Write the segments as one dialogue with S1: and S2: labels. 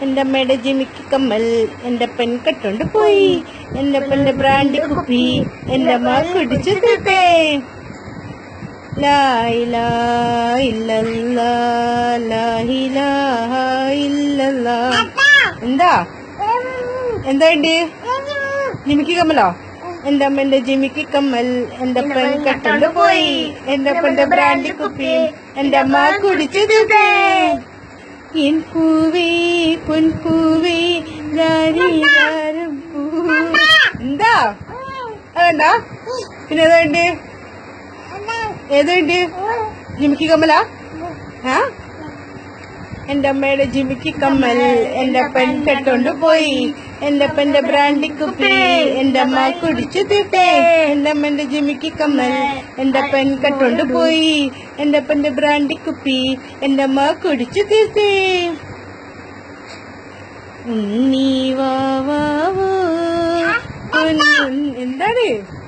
S1: എന്റെ അമ്മയുടെ ജിമിക്ക് കമ്മൽ എന്റെ പെൻ കെട്ടോണ്ട് പോയി എന്റെ പെന്റെ ബ്രാൻഡി കുപ്പി എന്റെ അമ്മ കുടിച്ചു തീർത്തേ ലാ ഇലാഹ ഇല്ലല്ലാ, ലാ ഇലാഹ ഇല്ലല്ലാ. എന്താ എന്താ വേണ്ടി ജിമിക്ക് കമ്മലോ എന്റെ അമ്മന്റെ ജിമിക്ക് കമ്മൽ എന്റെ പെൻ കെട്ടോണ്ട് പോയി എന്റെ അപ്പന്റെ ബ്രാൻഡി കുപ്പി എന്റെ അമ്മ കുടിച്ചു തീർത്തേ എൻ പൂവേ പൊൻപൂവേ രാരീരാരം പൂവേ. എന്താ വേണ്ട പിന്നെ ഏതാ വേണ്ടി ഏതാ വേണ്ടി ജിമിക്ക് കമ്മലാ ആ എന്റെ അമ്മയുടെ ജിമിക്ക് കമ്മൽ എന്റെ അപ്പൻ കെട്ടോണ്ട് പോയി എന്റെ അപ്പന്റെ ബ്രാൻഡി കുപ്പി എന്റെ അമ്മ കുടിച്ചു തീർത്തേ എന്റെ അമ്മന്റെ ജിമിക്ക് കമ്മൽ എന്റെ അപ്പൻ കെട്ടോണ്ട് പോയി എന്റെ അപ്പന്റെ ബ്രാൻഡി കുപ്പി എന്റെ അമ്മ കുടിച്ചു തീർത്തേ ഉണ്ണി വാവാവോ ഉണ്ണി- എന്താണ്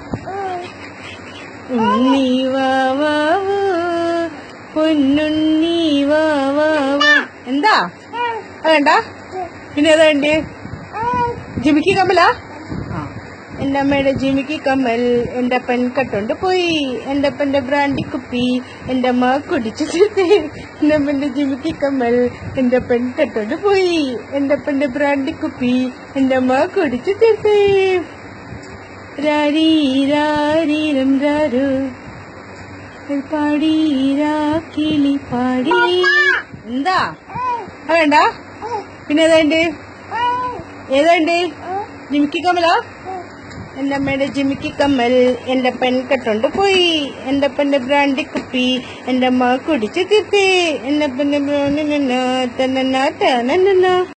S1: ഉണ്ണി വാവാവോ പൊന്നുണ്ണി വാവാവോ എന്താ അത് വേണ്ട പിന്നെ ഏതാ വേണ്ടി ജിമിക്ക് കമ്മലാ എന്റെ അമ്മയുടെ ജിമിക്ക് കമ്മൽ എന്റെ അപ്പൻ കട്ടോണ്ട് പോയി എന്റെ അപ്പന്റെ ബ്രാൻഡി കുപ്പി എന്റെ അമ്മ കുടിച്ചു തീർത്തേ എന്റെ അമ്മന്റെ ജിമിക്ക് കമ്മൽ എന്റെ അപ്പൻ കട്ടോണ്ട് പോയി എന്റെ അപ്പന്റെ ബ്രാൻഡി കുപ്പി എന്റെ അമ്മ കുടിച്ചു തീർത്തേ രാരീ രാരീരം രാരു പാടി കിളി പാടി എന്താ അത് വേണ്ട പിന്നെ ഏതാണ്ട് ഏതാണ്ട് ജിമിക്കി കമ്മലോ എന്റെ അമ്മയുടെ ജിമിക്കി കമ്മൽ എന്റെ പെൻ കെട്ടോണ്ട് പോയി എന്റെ അപ്പന്റെ ബ്രാൻഡി കുപ്പി എന്റെ അമ്മ കുടിച്ചു തീർത്തേ എന്റെ അപ്പന്റെ തന്നെ